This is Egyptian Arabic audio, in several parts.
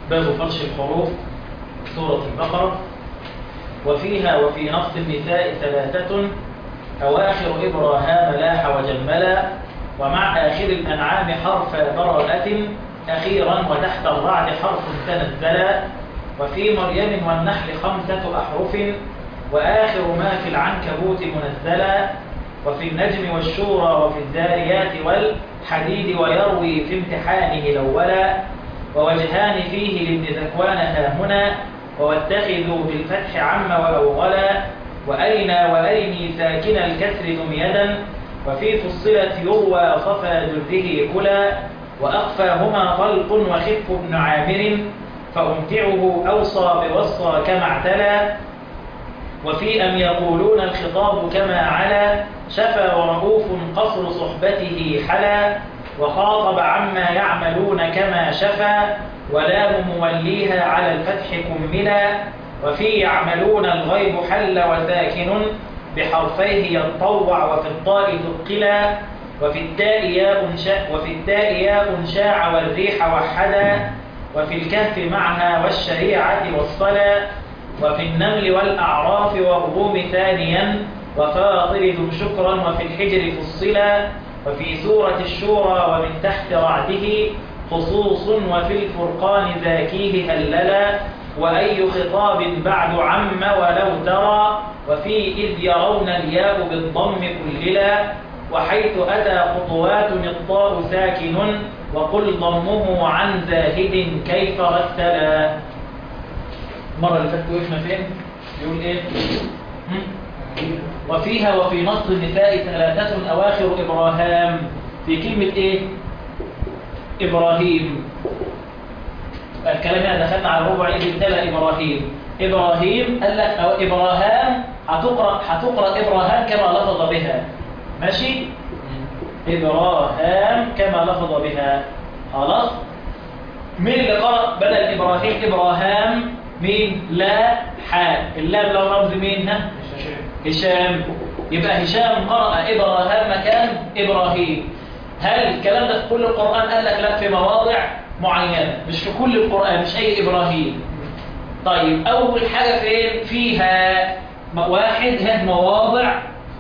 باب فرش الحروف سورة البقرة وفيها وفي نص النساء ثلاثة أواخر إبراهام لاح وجملا ومع آخر الأنعام حرف براءة أخيرا وتحت الرعد حرف تنزلا وفي مريم والنحل خمسة أحرف وآخر ما في العنكبوت منزلا وفي النجم والشورى وفي الذاريات والحديد ويروي في امتحانه الأولا ووجهان فيه لابن ذكوان هاهنا وواتخذوا بالفتح عم وأوغلا وأين وأيني ساكن الكسر دم يدا وفي فصلت يروى صفا جره كلا وأخفاهما طلق وخف بن عامر فأمتعه أوصى بوصى كما اعتلى وفي أم يقولون الخطاب كما علا شفى ورؤوف قصر صحبته حلا وخاطب عما يعملون كما شفى ولام موليها على الفتح كملا وفي يعملون الغيب حل وساكن بحرفيه يتطوع وفي الطاء ثقلا وفي التاء ياء شاء وفي التاء ياء شاع والريح وحدا وفي الكهف معها والشريعة والصلاة وفي النمل والأعراف والروم ثانيا وفاطر ذو شكرا وفي الحجر فصلا وفي سورة الشورى ومن تحت رعده خصوص وفي الفرقان ذاكيه هللا وأي خطاب بعد عم ولو ترى وفي إذ يرون الياء بالضم كللا وحيث أتى خطوات الطاء ساكن وقل ضمه عن زاهد كيف رتلا المرة اللي فاتت وقفنا فين؟ يقول ايه؟ وفيها وفي نص النساء ثلاثة أواخر إبراهام في كلمة ايه؟ إبراهيم الكلام هنا دخلنا على ربع إذ ابتلى إبراهيم إبراهيم قال لك أو إبراهام هتقرأ هتقرأ إبراهام كما لفظ بها ماشي؟ إبراهام كما لفظ بها خلاص؟ مين اللي قرأ بدل إبراهيم إبراهام مين لا حاء اللام لو رمز مين ها هشام يبقى هشام قرأ إبراهام مكان إبراهيم هل الكلام ده في كل القرآن قال لك لا في مواضع معينة مش في كل القرآن مش أي إبراهيم طيب أول حاجة فين فيها واحد هذه مواضع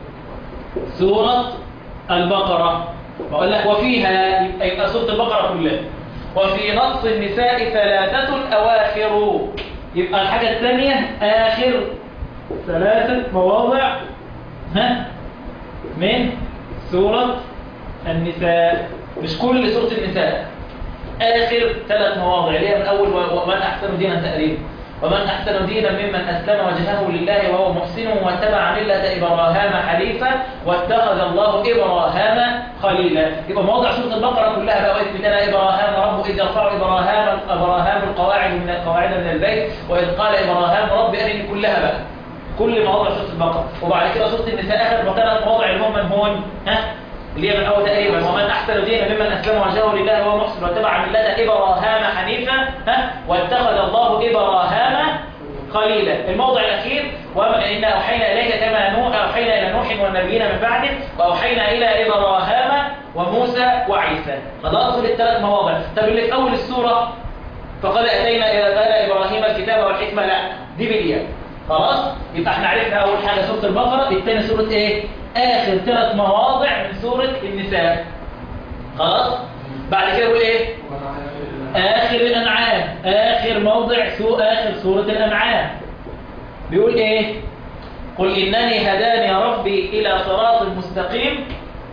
سورة البقرة بقول لك وفيها يبقى سورة البقرة كلها وفي نص النساء ثلاثة أواخر يبقى الحاجة الثانية آخر ثلاثة مواضع ها من سورة النساء مش كل سورة النساء آخر ثلاث مواضع اللي هي من أول ومن أحسن دينا تقريبا ومن أحسن دينا ممن أسلم وجهه لله وهو محسن واتبع ملة إبراهام حنيفا واتخذ الله إبراهام خليلا يبقى مواضع سورة البقرة كلها بقى وإذ ابتلى إبراهام ربه إذ يرفع إبراهام إبراهام القواعد من القواعد من البيت وإذ قال إبراهام رب أرني كلها بقى كل مواضع سورة البقرة وبعد كده سورة النساء آخر ثلاث مواضع اللي هم من هون ها اللي هي من أول تقريبا ومن أحسن دينا ممن أسلم وجهه لله وهو محسن واتبع ملة إبراهام حنيفا ها واتخذ الله إبراهام خليلا الموضع الأخير وإن أوحينا إليك كما نوح أوحينا إلى نوح والنبيين من بعده وأوحينا إلى إبراهام وموسى وعيسى خلاص دول الثلاث مواضع طب اللي في أول السورة فقد أتينا إلى قال إبراهيم الكتاب والحكمة لا دي بالياء خلاص يبقى احنا عرفنا أول حاجة سورة البقرة الثاني سورة إيه آخر ثلاث مواضع من سورة النساء خلاص بعد كده يقول إيه آخر الأنعام آخر موضع سو آخر سورة الأنعام بيقول إيه قل إنني هداني ربي إلى صراط مستقيم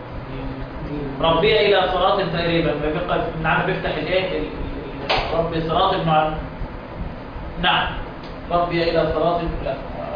ربي إلى صراط تقريبا بيبقى نعم بيفتح الإيه ربي صراط المع... نعم ربي إلى صراط لا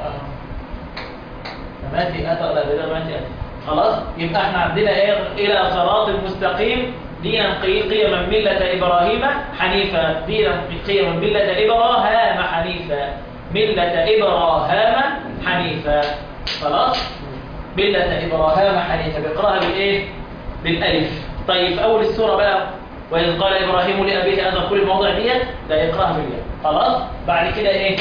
ماتي أتى لا ده ماتي أتى خلاص يبقى احنا عندنا ايه إلى صراط مستقيم دينا قيما ملة إبراهيم حنيفا دينا قيما ملة إبراهام حنيفا ملة إبراهام حنيفا خلاص ملة إبراهام حنيفا بيقراها بالإيه بالألف طيب في أول السورة بقى وإذ قال إبراهيم لأبيه أنا كل المواضع ديت ده يقراها بالياء خلاص بعد كده إيه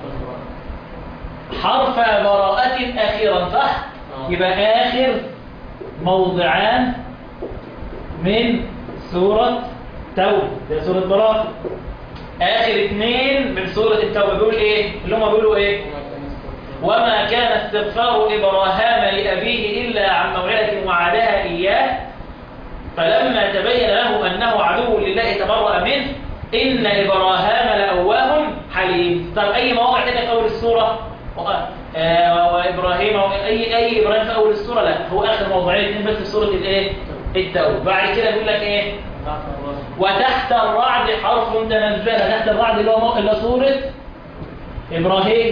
حرف براءة أخيرا صح يبقى آخر موضعان من سورة توبة ده سورة براءة اخر اتنين من سورة التوبة بيقول ايه اللي هم بيقولوا ايه وما كان استغفار ابراهام لابيه الا عن موعظة وعدها اياه فلما تبين له انه عدو لله تبرأ منه ان ابراهام لأواه حليم طب اي مواضع تانية في اول السورة آه وابراهيم اي اي ابراهيم في اول السورة لا هو اخر موضوعين اتنين بس في سورة الايه التوبة بعد كده بيقول لك ايه وتحت الرعد حرف تنزل تحت الرعد اللي هو اللي سورة إبراهيم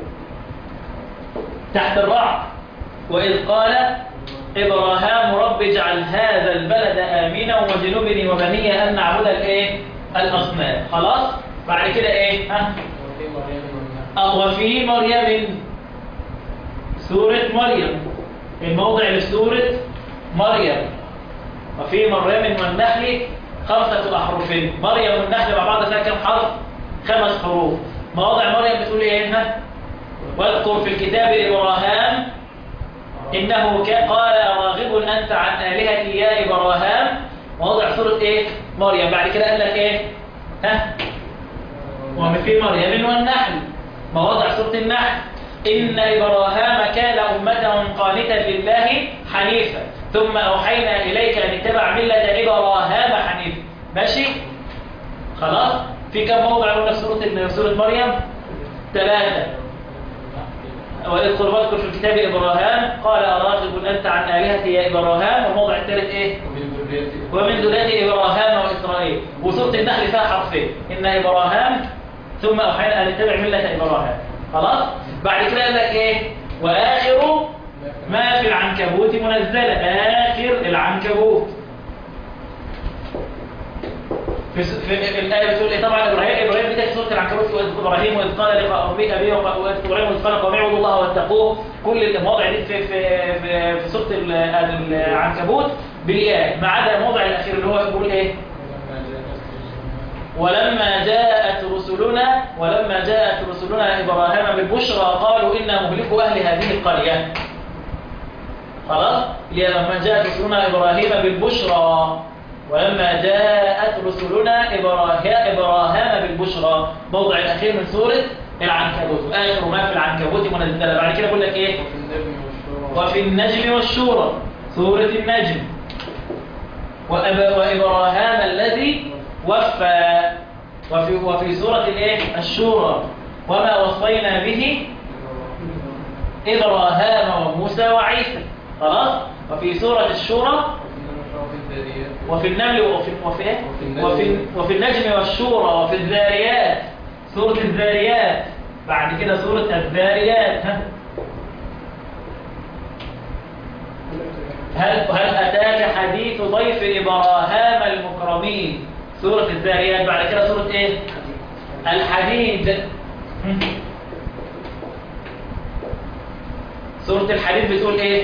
تحت الرعد وإذ قال إبراهام رب اجعل هذا البلد آمنا وجنوبني وبني أن نعبد الإيه الأصنام خلاص بعد كده إيه ها آه، وفي مريم سورة مريم الموضع اللي في سورة مريم وفي مريم والنحل خمسة أحرف مريم والنحل مع بعض فيها كم حرف؟ خمس حروف مواضع مريم بتقول إيه هنا؟ واذكر في الكتاب إبراهام إنه كان قال راغب أنت عن آلهتي يا إبراهام مواضع سورة إيه؟ مريم بعد كده قال لك إيه؟ ها؟ ومن في مريم والنحل مواضع سورة النحل إن إبراهام كان أمة قانتا لله حنيفا ثم أوحينا إليك أن اتبع ملة إبراهام حنيفا ماشي؟ خلاص؟ في كم موضع قلنا في سورة سورة مريم؟ ثلاثة واذكر واذكر في الكتاب إبراهام قال أراغب أنت عن آلهتي يا إبراهام والموضع الثالث إيه؟ ومن ذرية إبراهام وإسرائيل وسورة النحل فيها حرفين إن إبراهام ثم أوحينا أن اتبع ملة إبراهام خلاص؟ بعد كده قال لك إيه؟ وآخر ما في العنكبوت منزلة آخر العنكبوت في, في الآية بتقول إيه طبعا إبراهيم إبراهيم بدأت سورة العنكبوت في إبراهيم وإذ قال لأبيه أبيه وإبراهيم وإذ قال قوم اعبدوا الله واتقوه كل المواضع دي في في في, في سورة العنكبوت بالياء ما عدا الموضع الأخير اللي هو بيقول إيه؟ ولما جاءت رسلنا ولما جاءت رسلنا إبراهيم بالبشرى قالوا إنا مهلكوا أهل هذه القرية خلاص لما جاءت رسلنا إبراهيم بالبشرى ولما جاءت رسلنا إبراهيم بالبشرى موضع الأخير من سورة العنكبوت آخر ما في العنكبوت منزلة بعد كده بقول لك إيه وفي النجم والشورى سورة النجم وإبراهيم الذي وفى وفي, وفي سورة الإيه الشورى وما وصينا به إبراهيم وموسى وعيسى خلاص وفي سورة الشورى وفي النمل وفي وفي ايه؟ وفي وفي النجم والشورى وفي الذاريات سورة الذاريات بعد كده سورة الذاريات ها هل هل أتاك حديث ضيف إبراهام المكرمين سورة الذاريات بعد كده سورة إيه؟ الحديد سورة الحديد بتقول إيه؟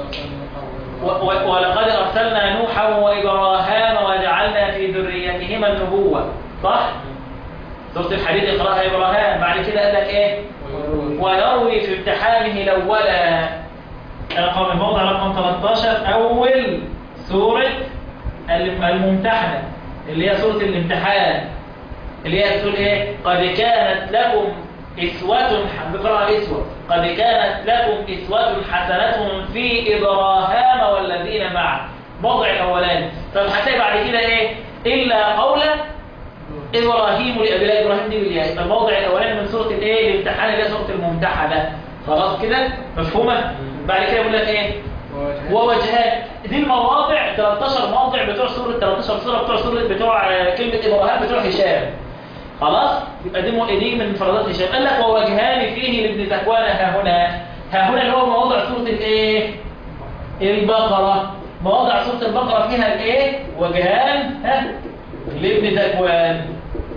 ولقد أرسلنا نوحا وإبراهام وجعلنا في ذريتهما النبوة صح؟ سورة الحديد اقرأها إبراهام بعد كده قال لك إيه؟ ويروي في امتحانه الأولى رقم الموضع رقم 13 أول سورة الممتحنة اللي هي سورة الامتحان اللي هي تقول إيه؟ قد كانت لكم إسوة بقراءة إسوة قد كانت لكم إسوة حسنة في إبراهام والذين معه موضع الأولاني طب هتلاقي بعد كده إيه إلا قول إبراهيم لأبي إبراهيم دي بالياء الموضع الأولاني من سورة الإيه الامتحان اللي هي سورة الممتحنة خلاص كده مفهومة بعد كده يقول لك إيه ووجهات دي المواضع 13 موضع بتوع سورة 13 سورة بتوع سورة بتوع كلمة إبراهيم بتوع هشام خلاص يبقى دي دي من مفردات هشام قال لك ووجهان فيه لابن ذكوان ها هنا ها هنا اللي هو مواضع سوره الايه البقره مواضع سوره البقره فيها الايه وجهان ها لابن ذكوان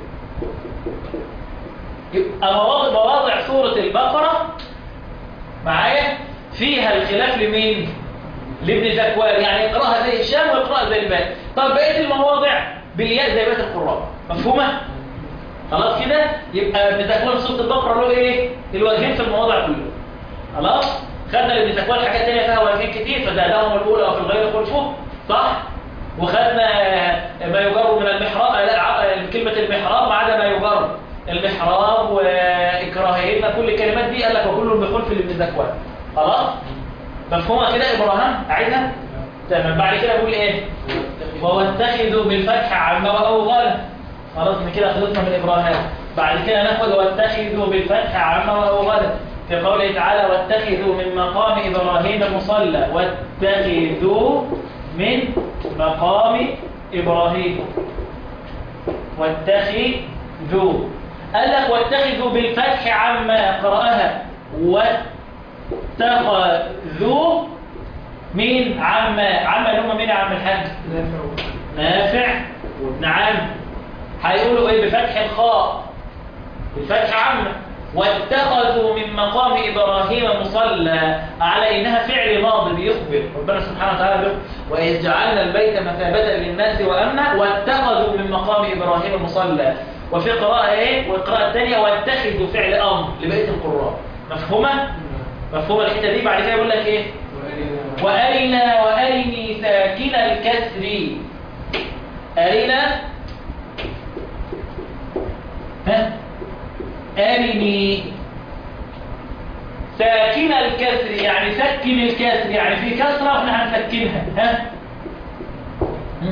يبقى مواضع مواضع سوره البقره معايا فيها الخلاف لمين لابن ذكوان يعني اقراها زي هشام واقراها زي الباقي طب بقيه المواضع بالياء زي بقيه القراء مفهومه خلاص كده يبقى ابن تكوين سوره البقره له ايه الوجهين في المواضع كلها خلاص خدنا ابن تكوين حاجات ثانيه فيها وجهين كتير فزادهم الاولى وفي الغير خلفه صح وخدنا ما يجر من المحراب لا ع- كلمة المحراب ما عدا ما يجر المحراب وإكراههن كل الكلمات دي قال لك وكل بخلف لابن ذكوان خلاص مفهومة كده إبراهام أعيدها تمام بعد كده بقول إيه واتخذوا بالفتح عما وأوغلا خلاص من كده خلصنا من إبراهام بعد كده ناخد واتخذوا بالفتح عما وأوغلا في قوله تعالى واتخذوا من مقام إبراهيم مصلى واتخذوا من مقام إبراهيم واتخذوا قال لك واتخذوا بالفتح عما قرأها واتخذوا مين عما عما اللي هم مين يا عم الحاج نافع وابن عم هيقولوا ايه بفتح الخاء بفتح عم واتخذوا من مقام ابراهيم مصلى على انها فعل ماضي بيخبر ربنا سبحانه وتعالى بيخبر واذ جعلنا البيت مثابه للناس وامنا واتخذوا من مقام ابراهيم مصلى وفي قراءه ايه والقراءه الثانيه واتخذوا فعل امر لبقيه القراء مفهومه مفهومه الحته دي بعد كده يقول لك ايه وأرنا وأرني ساكن الكسر أرنا ها أرني ساكن الكسر يعني سكن الكسر يعني في كسرة واحنا هنسكنها ها هم؟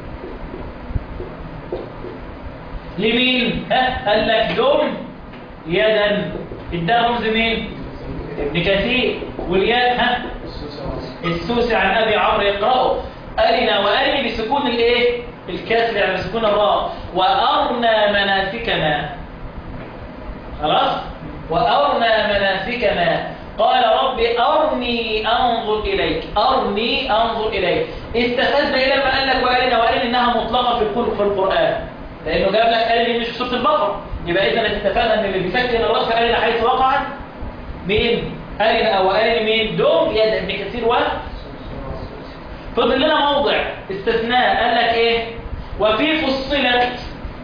لمين ها قال لك دم يدا اداها رمز مين ابن كثير والياء ها السوسي عن ابي عمرو يقرأه أرنا وأرني بسكون الايه الكسر يعني بسكون الراء وأرنا مناسكنا خلاص وأرنا مناسكنا قال رب أرني أنظر إليك أرني أنظر إليك استفدنا إلى ما قال لك وأرنا وأرني إنها مطلقة في الكل في القرآن لأنه جاب لك أرني مش في سورة البقرة يبقى إذا استفدنا أن اللي بيسكن الراء في أرنا حيث وقعت مين أرنا أو أرني مين دوم يد ابن كثير و فضل لنا موضع استثناء قال لك ايه وفي فصلت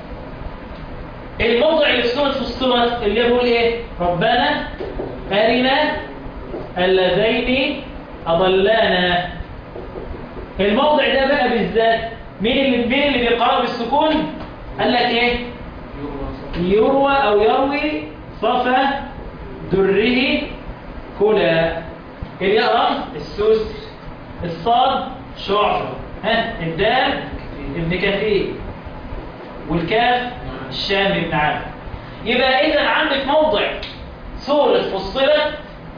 الموضع اللي في سورة فصلت اللي يقول ايه ربنا أرنا اللذين أضلانا الموضع ده بقى بالذات مين اللي مين اللي بيقرأ بالسكون قال لك ايه يروى او يروي صفا دره كلا الياء رمز السوس الصاد شعر ها الدال ابن كثير والكاف الشام ابن عامر يبقى اذا عندك موضع سورة فصلت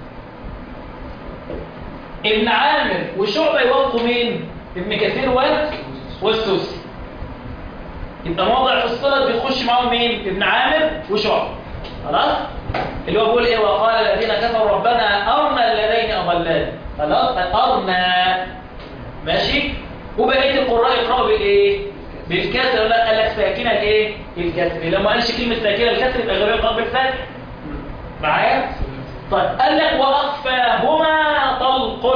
ابن عامر وشعبة يوافقوا مين ابن كثير و- والسوسي يبقى موضع فصلت بيخش معاهم مين ابن عامر وشعبة خلاص اللي هو بيقول ايه وقال الذين كفروا ربنا ارنا الذين اضلان خلاص ارنا ماشي وبقيه القراء يقراوا بالايه بالكسر لا قال لك ساكنه الايه الكسر لو ما قالش كلمه ساكنه الكسر يبقى غير يقرا بالفتح معايا طيب قال لك واخفاهما طلق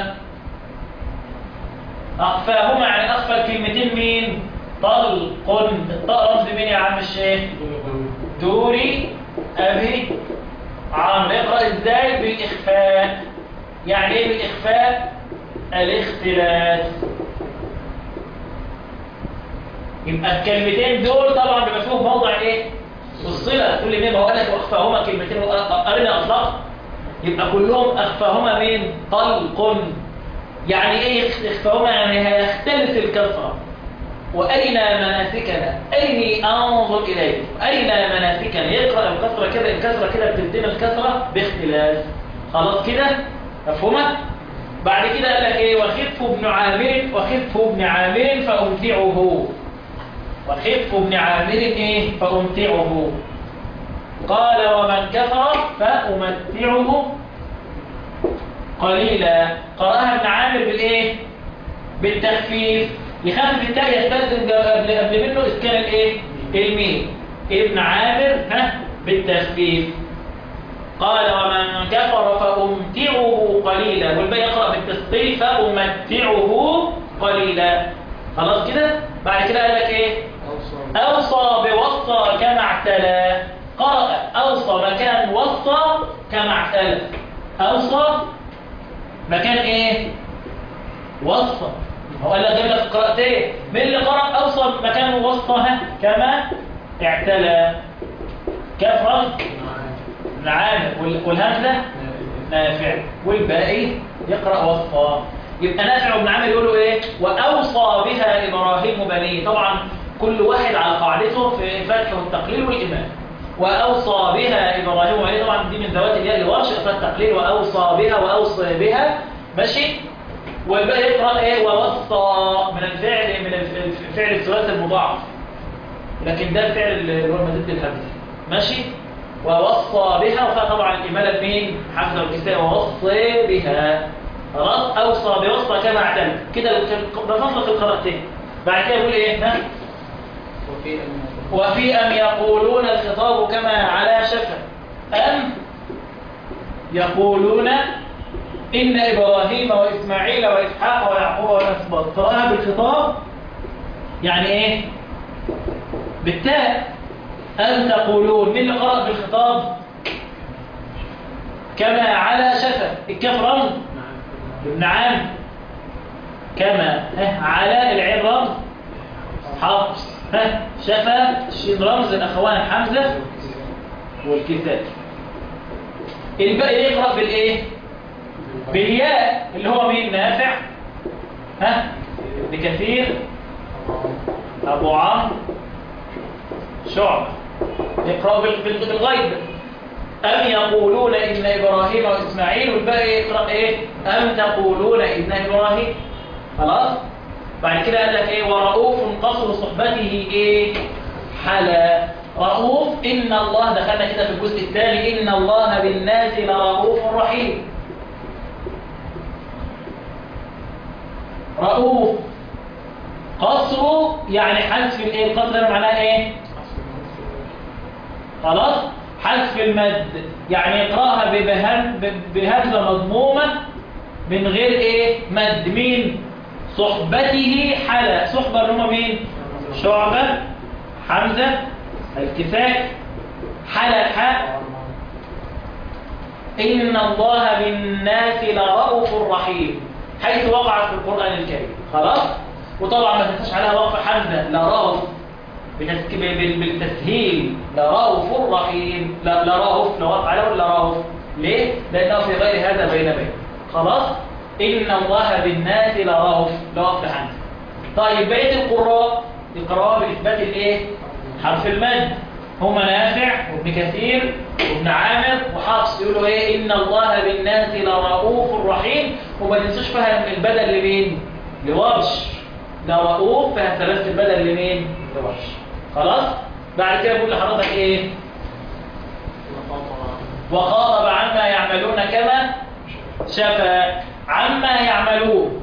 اخفاهما يعني اخفى الكلمتين مين طلق الطاء رمز مين يا عم الشيخ دوري أبي عمرو اقرأ ازاي بالإخفاء يعني ايه بالإخفاء الاختلاس يبقى الكلمتين دول طبعا بيبقى فيهم موضع ايه الصلة تقول لي مين ما هو قال لك واخفاهما كلمتين قرنا اطلاق يبقى كلهم اخفاهما مين طلق يعني ايه اخفاهما يعني هيختلس الكسره وأرنا مناسكنا أرني أنظر إليك أرنا مناسكنا يقرأ الكسرة كده الكسرة كده بتنتمي الكسرة باختلاف خلاص كده مفهومة بعد كده قال لك إيه وخف ابن عامر وخف ابن عامر فأمتعه وخف ابن عامر إيه فأمتعه قال ومن كفر فأمتعه قليلا قرأها ابن عامر بالإيه بالتخفيف يخفف التاء يستلزم قبل قبل منه اسكان الايه الميم ابن عامر ها بالتخفيف قال ومن كفر فأمتعه قليلا والباقي يقرأ بالتثقيل فأمتعه قليلا خلاص كده بعد كده قال لك ايه أوصى بوصى كما اعتلى قرأ أوصى مكان وصى كما اعتلى أوصى مكان ايه وصى هو قال لك جايب لك قراءتين مين اللي قرأ أوصل مكان وسطها كما اعتلى كاف رمز نعامر وال- والهمزة نافع والباقي يقرأ وسطا يبقى نافع وابن عامر يقولوا ايه وأوصى بها إبراهيم بنيه طبعا كل واحد على قاعدته في الفتح والتقليل والإمام وأوصى بها إبراهيم بنيه طبعا دي من ذوات الياء الورش فالتقليل وأوصى بها وأوصى بها ماشي والباقي يقرأ ايه ووصى من الفعل من الف- الفعل الثلاثي المضاعف لكن ده الفعل اللي هو مزيد الهمزه ماشي ووصى بها وفيها طبعا الإمالة مين حمزة والكساء ووصى بها خلاص أوصى بوصى كما اعتمد كده بفصل القراءتين بعد كده يقول إيه ها وفي أن وفي أم يقولون الخطاب كما على شفا أم يقولون إن إبراهيم وإسماعيل وإسحاق ويعقوب والأسباط قرأها بالخطاب يعني إيه بالتاء أم تقولون مين اللي قرأ بالخطاب كما على شفا الكاف رمز نعم ابن عام كما ها على العين رمز حفص ها شفا الشين رمز الأخوان حمزة والكتاب الباقي يقرأ بالإيه؟ بالياء اللي هو مين نافع ها ابن كثير أبو عمرو شعبة يقرأ بال- بال- بالغيب أم يقولون إن إبراهيم وإسماعيل والباقي يقرأ إيه أم تقولون إن إبراهيم خلاص بعد كده قال لك إيه ورؤوف قصر صحبته إيه حلا رؤوف إن الله دخلنا كده في الجزء الثاني إن الله بالناس لرؤوف رحيم رؤوف قصر يعني حذف الايه القصر ده معناه ايه خلاص حذف المد يعني يقراها ببهم ب- بهمزه مضمومه من غير ايه مد مين صحبته حلا صحبه اللي هم مين شعبه حمزه الكساء حلا الحاء إن الله بالناس لرؤوف رحيم حيث وقعت في القرآن الكريم خلاص وطبعا ما تنساش عليها وقف حمزة لرؤوف بتسك- بال- بالتسهيل لرؤوف رحيم لا لرؤوف لو وقف عليه ولا لرؤوف ليه؟ لأنه في غير هذا بين بين خلاص إن الله بالناس لرؤوف لو وقف حمزة طيب بقية القراء يقرأوا بإثبات الإيه؟ حرف المد هما نافع وابن كثير وابن عامر وحفص يقولوا ايه ان الله بالناس لرؤوف رحيم وما تنسوش فيها البدل لمين لورش لرؤوف فيها ثلاثه البدل لمين لورش خلاص بعد كده بقول لحضرتك ايه وخاطب عما يعملون كما شفا عما يعملون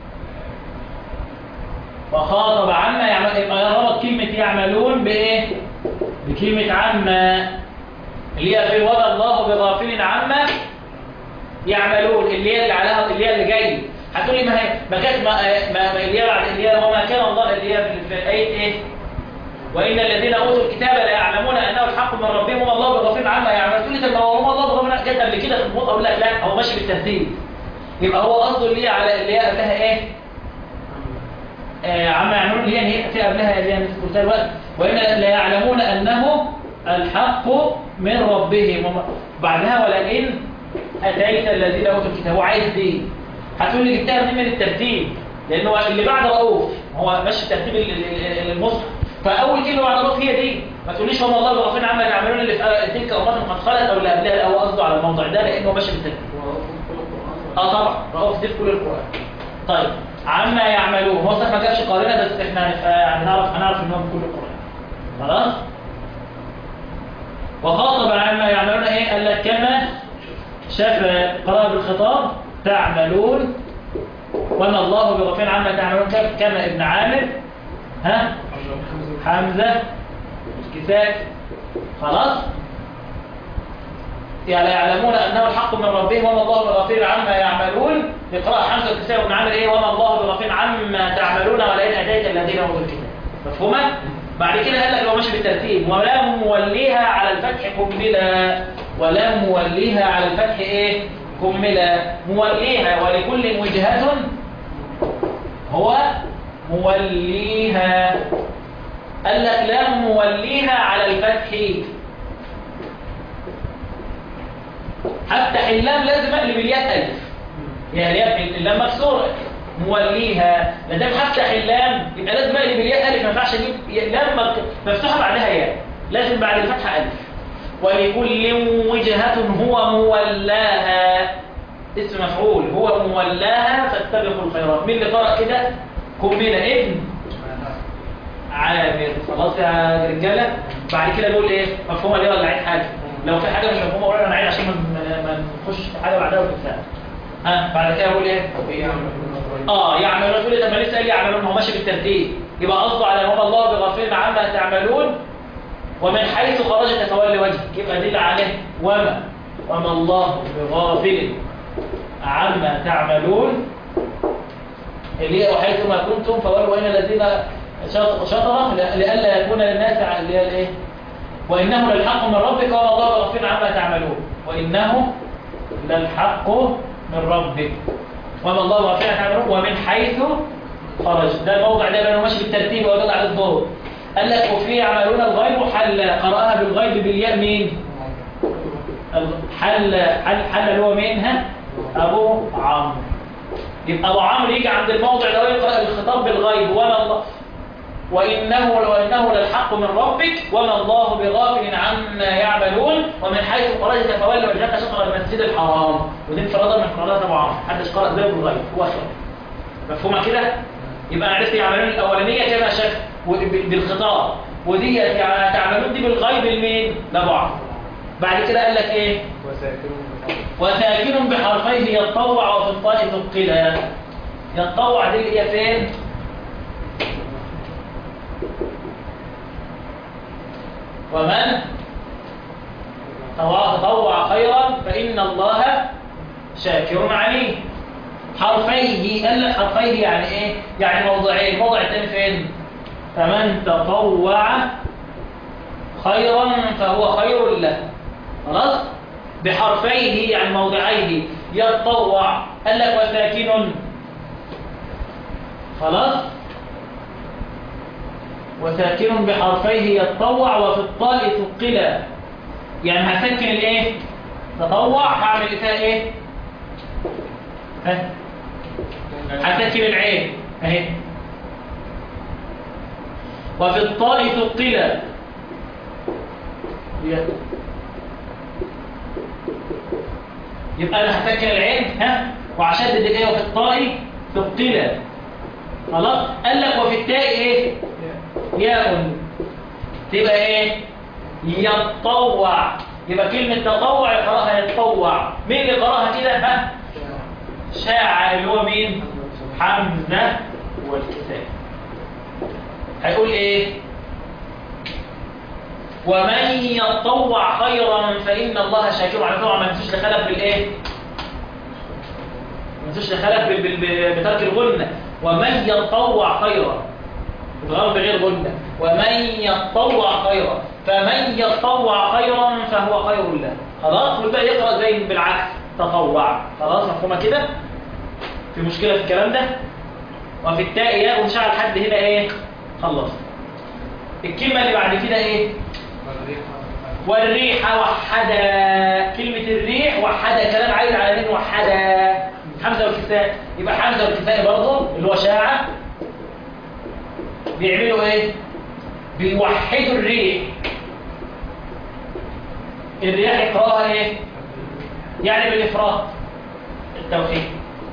وخاطب عما يعمل يبقى ربط كلمة يعملون بإيه؟ بكلمة عما اللي هي في وضع الله بغافل عما يعملون اللي هي اللي عليها اللي هي اللي جاي هتقول لي ما هي ما كانت ما, ما, ما اللي هي بعد اللي هي وما كان الله اللي هي في- في آية إيه؟ وإن الذين أوتوا الكتاب لا يعلمون أنه الحق من ربهم وما الله بغافل عما يعملون تقول لي طب ما هو ما الله بغافل جت قبل كده في الموت أقول لك لا هو ماشي بالترتيب يبقى هو قصده اللي هي على اللي هي قبلها إيه؟ آه، عما يعملون اللي هي في قبلها اللي هي مثل قلت الوقت وإن لا يعلمون أنه الحق من ربهم وما- بعدها ولئن أتيت الذين أوتوا الكتاب هو عايز دي هتقول لي جبتها منين من الترتيب لأنه اللي بعد رؤوف هو ماشي ترتيب ال- ال- ال- المصحف فأول كلمة بعد رؤوف هي دي ما تقوليش هم الله بغافلين عما يعملون اللي في تلك أمة قد خلت أو اللي قبلها لا هو قصده على الموضوع ده لأنه ماشي بالترتيب اه طبعا رؤوف دي في كل القرآن طيب عما يعملون هو صح ما جابش قارنة بس احنا هنف- آه، هنعرف هنعرف ان هو من كل القرآن خلاص وخاطب عما يعملون ايه قال لك كما شاف قراءة بالخطاب تعملون وما الله بغفين عما تعملون كما- كما ابن عامر ها حمزة الكساء خلاص يعني يعلمون أنه الحق من ربهم وما الله بغفير عما يعملون يقرأ حمزة الكساء وابن عامر إيه وما الله بغفير عما تعملون ولئن أتيت الذين أوتوا الكتاب مفهومة؟ بعد كده قال لك لو ماشي بالترتيب ولا موليها على الفتح كملا ولا موليها على الفتح إيه؟ كملا موليها ولكل وجهة هو موليها قال لك لام موليها على الفتح هفتح اللام لازم اقلب الياء الف يعني الياء اللام مكسوره موليها ما دام هفتح اللام يبقى لازم اقلب الياء الف ما ينفعش اجيب لام مك- مفتوحه بعدها ياء لازم بعد الفتحه الف ولكل وجهه هو مولاها اسم مفعول هو مولاها فاستبقوا الخيرات مين اللي قرأ كده كمنا ابن عامر خلاص يا رجاله بعد كده نقول ايه مفهومه ليه ولا عيد حاجه لو في حاجه مش مفهومه قولها انا عيد عشان ما ما- ما نخش في حاجه بعدها وتتسال ها بعد كده اقول ايه وفي يعملون اه يعملون تقول لي طب ما لسه قال يعملون هو ماشي بالترتيب يبقى قصده على وما الله بغافل عما تعملون ومن حيث خرجت فولي وجهك يبقى دل عليه وما وما الله بغافل عما تعملون اللي هي وحيث ما كنتم فولوا وإن الذين شط- شطرة لئلا يكون للناس ع- اللي هي الايه وإنه للحق من ربك وما الله بغافل عما تعملون وإنه للحق من ربك وما الله غافل عما تعملون ومن حيث خرج ده الموضع ده لانه ماشي بالترتيب ودل على الظهر قال لك وفي يعملون الغيب حل قرأها بالغيب بالياء مين حل حل حل اللي هو مين ها ابو عمرو يبقى ابو عمرو يجي عند الموضع ده ويقرأ الخطاب بالغيب وما الله وإنه وإنه للحق من ربك وما الله بغافل عما يعملون ومن حيث خرجت فولي وجهك شطر المسجد الحرام ودي انفرادا من انفرادات ابو عمرو محدش قرأ زيه بالغيب هو خير مفهومه كده يبقى انا عرفت يعملون الاولانيه كما شاف و- ب- بالخطاب ودي يعني تعملون دي بالغيب لمين لابو عمرو بعد كده قال لك ايه وساكنون وساكن بحرفيه يتطوع وفي الطاء ثقلا يتطوع دي اللي هي فين ومن تطوع تطوع خيرا فإن الله شاكر عليه حرفيه قال لك حرفيه يعني ايه يعني موضعين موضع الثاني فين فمن تطوع خيرا فهو خير له خلاص بحرفيه يعني موضعيه يتطوع قال لك وساكن خلاص وساكن بحرفيه يتطوع وفي الطاء ثقلا يعني هسكن الايه تطوع هعمل فيها ايه ها هسكن العين اهي وفي الطاء ثقلا يبقى انا هسكن العين ها وهشدد الايه وفي الطاء ثقلا خلاص قال لك وفي التاء ايه ياء تبقى ايه يتطوع يبقى كلمة تطوع يقراها يتطوع مين اللي قراها كده ها شاع اللي هو مين حمزة والكساء هيقول ايه ومن يتطوع خيرا فإن الله شاكر على طبعا ما ننسوش لخلف بالايه ما ننسوش لخلف بال- بال- بال- بترك الغنة ومن يتطوع خيرا بغرب غير غنة ومن يتطوع خيرا فمن يتطوع خيرا فهو خير له خلاص والباقي يقرأ زي بالعكس تطوع خلاص مفهومة كده في مشكلة في الكلام ده وفي التاء ياء ومشاع لحد هنا ايه خلص الكلمة اللي بعد كده ايه والريح وحدا كلمة الريح وحدا كلام عايد على مين وحدا حمزة والكساء يبقى حمزة والكساء برضه اللي هو شاعة بيعملوا ايه بيوحدوا الريح الرياح يقراها ايه يعني بالافراط التوحيد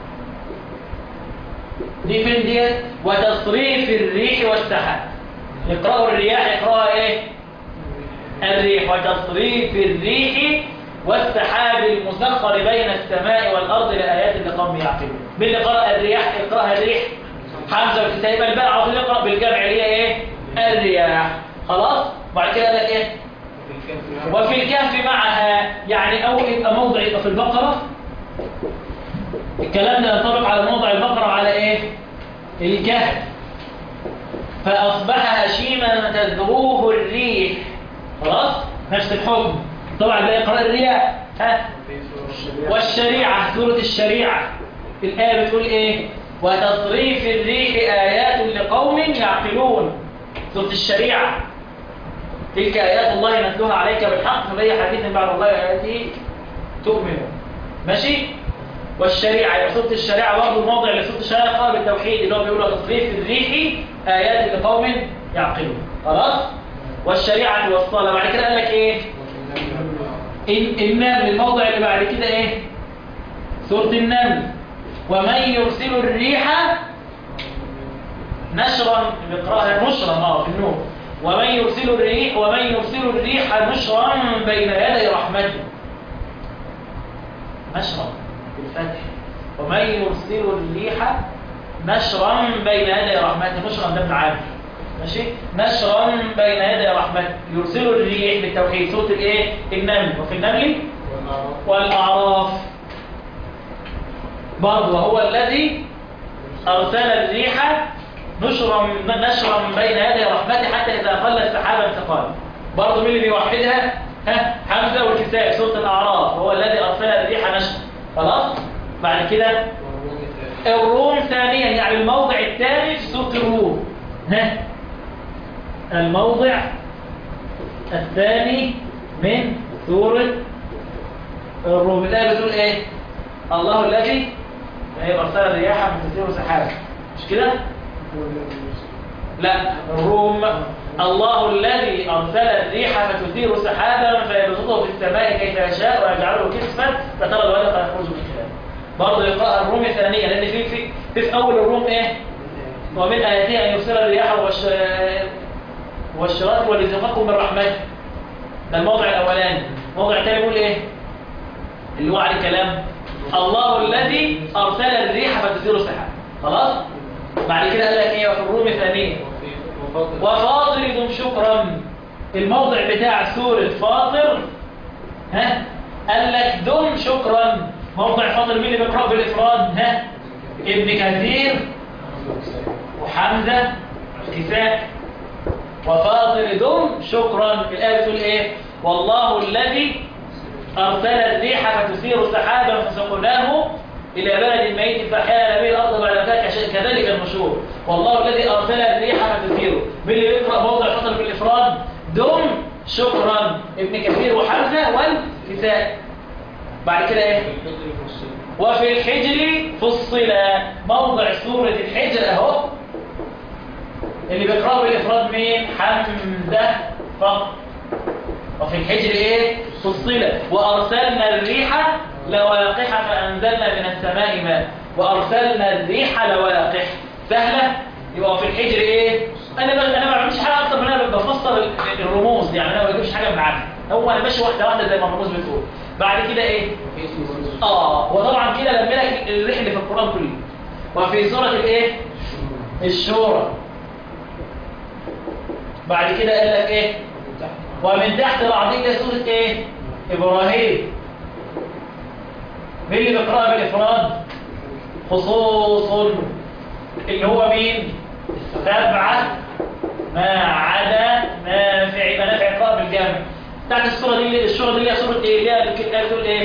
دي فين ديت وتصريف الريح والسحاب يقرأوا الرياح يقرأها ايه الريح وتصريف الريح والسحاب المسخر بين السماء والأرض لآيات لقوم يعقلون مين اللي قرأ الرياح يقرأها الريح حمزة والكتاب يبقى الباقي على طول يقرأ بالجمع اللي هي ايه الرياح خلاص بعد كده قال لك ايه وفي الكهف معها يعني أو يبقى موضع يبقى في البقرة الكلام ده ينطبق على موضع البقرة على ايه الكهف فأصبح هشيما تذروه الريح خلاص نفس الحكم طبعا ده يقرأ الرياح ها والشريعة سورة الشريعة الآية بتقول إيه وتصريف الريح آيات لقوم يعقلون سورة الشريعة تلك آيات الله نتلوها عليك بالحق فبأي حديث بعد الله آياته تؤمن ماشي والشريعة يبقى سورة الشريعة برضه الموضع اللي سورة الشريعة قال بالتوحيد اللي هو بيقول تصريف الريح آيات لقوم يعقلون خلاص والشريعة والصلاة بعد كده قال لك ايه إن- النمل الموضع اللي بعد كده ايه سورة النمل ومن يرسل الريح نشرا بقراءة نشرا اه في النور ومن يرسل الريح ومن يرسل الريح نشرا بين يدي رحمته نشرا بالفتح ومن يرسل الريح نشرا بين يدي رحمته نشرا ده ابن عامر ماشي نشرا بين يدي رحمته يرسل الريح بالتوحيد سوره الايه النمل وفي النمل والاعراف برضه هو الذي ارسل الريح نشرا نشرا بين يدي رحمته حتى اذا قل السحابه انتقال برضه مين اللي بيوحدها ها حمزه والكساء سوره الاعراف هو الذي ارسل الريح نشرا خلاص بعد كده الروم ثانيا يعني الموضع الثاني في سورة الروم ها الموضع الثاني من سورة الروم الآية بتقول ايه الله الذي هي أرسل الرياح فتثير سحابا مش كده لا الروم الله الذي أرسل الريح فتثير سحابا فيبسطه في السماء كيف يشاء ويجعله كسفا فترى الودق يخرج من خلاله برضه يقرأ الروم ثانيا لأن في في في, في أول الروم إيه ومن آياته أن يرسل الرياح والش... والشراك ولزقكم من رحمته ده الموضع الأولاني الموضع الثاني يقول إيه اللي هو على الكلام الله الذي أرسل الريح فتثير سحابا خلاص بعد كده قال لك إيه وفي الروم ثانيا وفاطر دم شكرا الموضع بتاع سورة فاطر ها قال لك دم شكرا موضع فاطر مين اللي بيقرأ بالإفراد ها ابن كثير وحمزة الكساء وفاطر دم شكرا الآية بتقول إيه والله الذي أرسل الريح فتثير سحابا فسقناه إلى بلد ميت فأحيانا به الأرض بعد ذلك كذلك المشهور والله الذي أرسل الريح فتثيره باللي يقرأ موضع فصل بالإفراد دم شكرا ابن كثير وحمزة والكساء بعد كده إيه وفي الحجر فصل موضع سورة الحجر أهو اللي بيقرأ بالإفراد مين حمزة فقط وفي الحجر ايه فصلت وارسلنا الريح لواقح فانزلنا من السماء ماء وارسلنا الريح لواقح سهله يبقى في الحجر ايه انا بقى انا ما بعملش حاجه اكتر من انا بفسر الرموز يعني انا ما بجيبش حاجه من عندي هو انا ماشي واحده واحده زي ما الرموز بتقول بعد كده ايه اه وطبعا كده لما لك الريح اللي في القران كله وفي سوره الايه الشورى بعد كده قال لك ايه ومن تحت بعضيه سورة ايه ابراهيم مين اللي بيقرأ بالافراد خصوص اللي هو مين سبعة ما عدا نافع منافع يقرأ بالجامع تحت السورة دي السورة دي اللي هي سورة ايه اللي هي الكتاب تقول ايه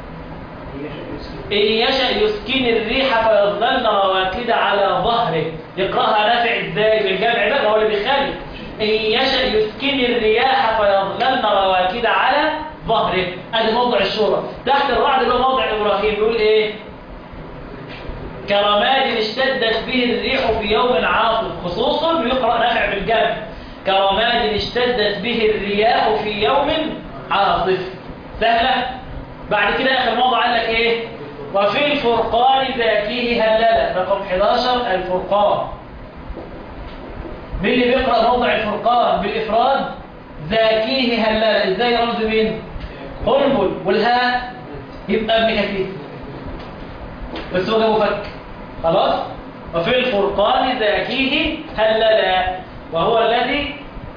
إن يشأ يسكن الريح فيظللن رواكد على ظهره يقرأها نافع ازاي بالجامع بقى هو اللي بيخالف إن يشأ يسكن الرياح فيظللن رواكد على ظهره ادي موضع الشورى تحت الرعد اللي هو موضع ابراهيم بيقول ايه كرماد اشتدت به الريح في يوم عاصف خصوصا يقرأ نافع بالجامع كرماد اشتدت به الرياح في يوم عاصف سهلة بعد كده اخر موضع قال لك ايه وفي الفرقان ذاكيه هللة رقم 11 الفرقان مين اللي بيقرأ موضع الفرقان بالإفراد ذاكيه هللة ازاي رمز مين قنبل والهاء يبقى ابن كثير بس هو جابه فك خلاص وفي الفرقان ذاكيه هللة وهو الذي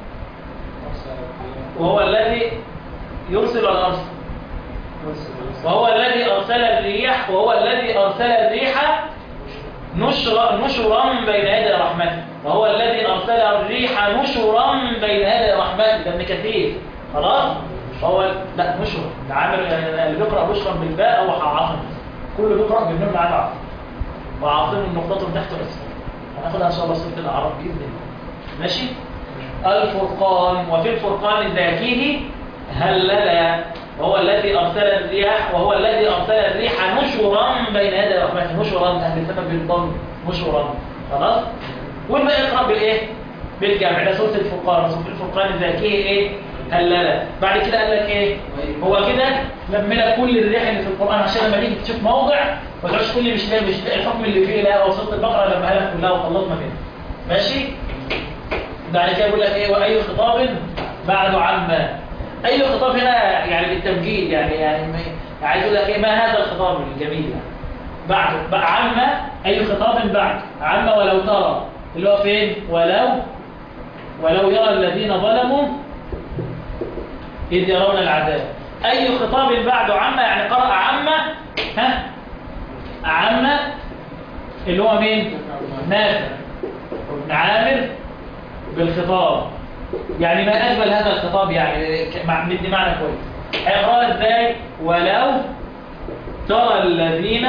وهو الذي يرسل الأرض وهو الذي أرسل الريح وهو الذي أرسل الريح نشرا نشرا بين يدي رحمته وهو الذي أرسل الريح نشرا بين يدي رحمته ده ابن كثير خلاص هو لا نشرا ده عامل اللي بيقرأ نشرا بالباء هو عاصم كله بيقرأ بالنون على عاصم وعاصم النقطة من تحت أسفل هناخدها إن شاء الله سورة الأعراف بإذن الله ماشي الفرقان وفي الفرقان ذاكيه هللا وهو الذي أرسل الرياح وهو الذي أرسل الريح نشرا بين يدي رحمته نشرا أهل سبب الضم نشرا خلاص والباقي يقرأ بالإيه بالجمع ده سورة الفرقان سورة الفرقان ذاكيه إيه هللا بعد كده قال لك إيه هو كده لم لك كل الريح اللي في القرآن عشان لما تيجي تشوف موضع ما تقعدش كل مش لاقي مش لاقي الحكم اللي فيه لا وسط البقرة لما لك كلها وخلصنا منها ماشي بعد كده يقول لك ايه واي خطاب بعد عما اي خطاب هنا يعني بالتمجيد يعني يعني ما- عايز يقول لك ايه ما هذا الخطاب الجميل يعني بعد بقى عما اي خطاب بعد عما ولو ترى اللي هو فين ولو ولو يرى الذين ظلموا إذ يرون العذاب أي خطاب بعد عما يعني قرأ عما ها عما اللي هو مين نافع وابن عامر بالخطاب يعني ما أجمل هذا الخطاب يعني ك- مع- مدي معنى كويس هيقرأ ازاي ولو ترى الذين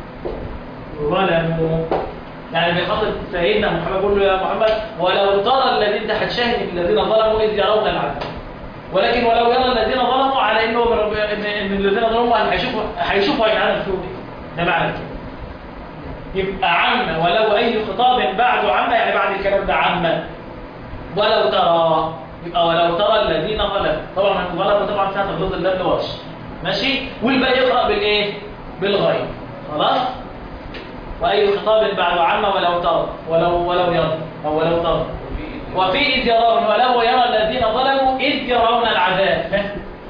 ظلموا يعني بيخاطب سيدنا محمد يقول له يا محمد ولو ترى الذين ده هتشاهد الذين ظلموا إذ يرون العذاب ولكن ولو يرى الذين ظلموا على انه من رب- ان ان الذين ظلموا هيشوفوا هيشوفوا هيعلم فيهم ايه ده معنى كده يبقى عم ولو اي خطاب بعد عم يعني بعد الكلام ده عم ولو ترى يبقى ولو ترى الذين ظلموا طبعا من ظلموا طبعا ساعه الجزء اللام لورش ماشي والباقي يقرا بالايه بالغيب خلاص واي خطاب بعد عم ولو ترى ولو ولو يرى او ولو ترى وفي إذ يرون ولو يرى الذين ظلموا إذ يرون العذاب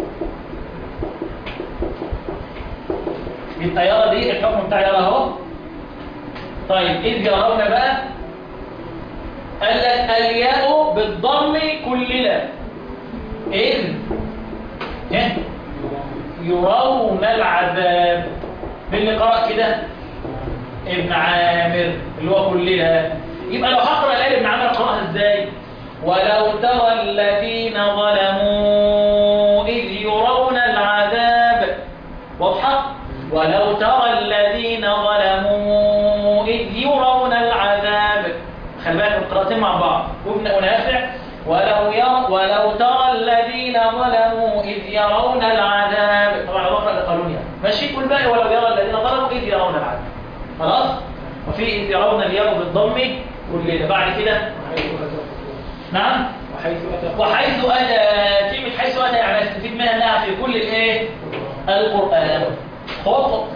يبقى يرى دي الحكم بتاع يرى اهو طيب إذ يرون بقى قال لك الياء بالضم كلنا إذ إيه؟ يرون العذاب مين اللي قرأ كده ابن عامر اللي هو كلنا يبقى لو هقرا الايه ابن عامر اقراها ازاي ولو ترى الذين ظلموا اذ يرون العذاب واضحه ولو ترى الذين ظلموا اذ يرون العذاب خلي بالك القراءتين مع بعض وابن ونافع ولو يرى ولو ترى الذين ظلموا اذ يرون العذاب طبعا أنا بقرا القانون يعني ماشي والباقي ولو يرى الذين ظلموا اذ يرون العذاب خلاص وفي إذ يرون اليوم بالضم كلنا بعد كده وحيث أتى نعم وحيث أتى وحيث أتى كلمة حيث أتى يعني استفيد منها أنها في كل الإيه القرآن خط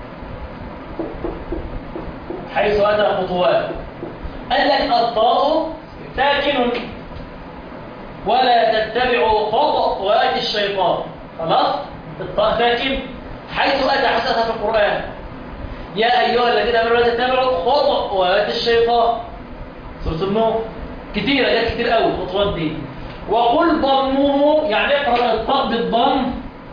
حيث أتى خطوات قال لك الطاء ساكن ولا تتبعوا خطوات الشيطان خلاص الطاء ساكن حيث أتى حسنها في القرآن يا أيها الذين آمنوا لا تتبعوا خطوات الشيطان سورة النور كتيرة جت كتير قوي الخطوات دي وقل ضمه يعني اقرأ الطاء بالضم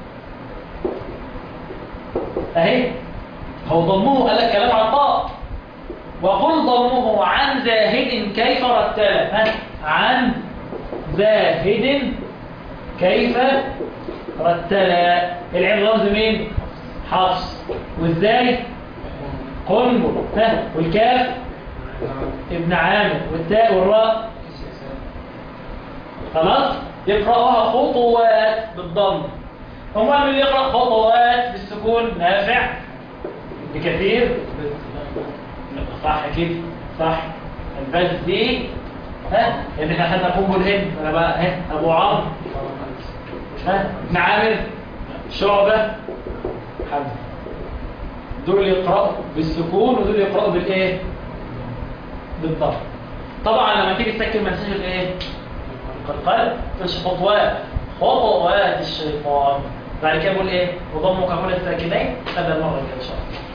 اهي هو ضمه قال لك كلام عن الطاء وقل ضمه عن زاهد كيف رتله ها عن زاهد كيف رتله العين رمز مين حفص وازاي قنبل ها والكاف ابن عامر والتاء والراء خلاص يقرأها خطوات بالضم هم اللي يقرأ خطوات بالسكون نافع بكثير صح كده صح الباس دي ها اللي احنا خدنا قنبل هنا انا بقى ها ابو عمرو ها ابن عامر شعبة حمزة دول يقرأوا بالسكون ودول يقرأوا بالايه بالضبط طبعا لما تيجي تسكن ما تنساش الايه القلب مش خطوات خطوات الشيطان بعد كده بقول ايه وضمك كل الساكنين هذا المره الجايه ان شاء الله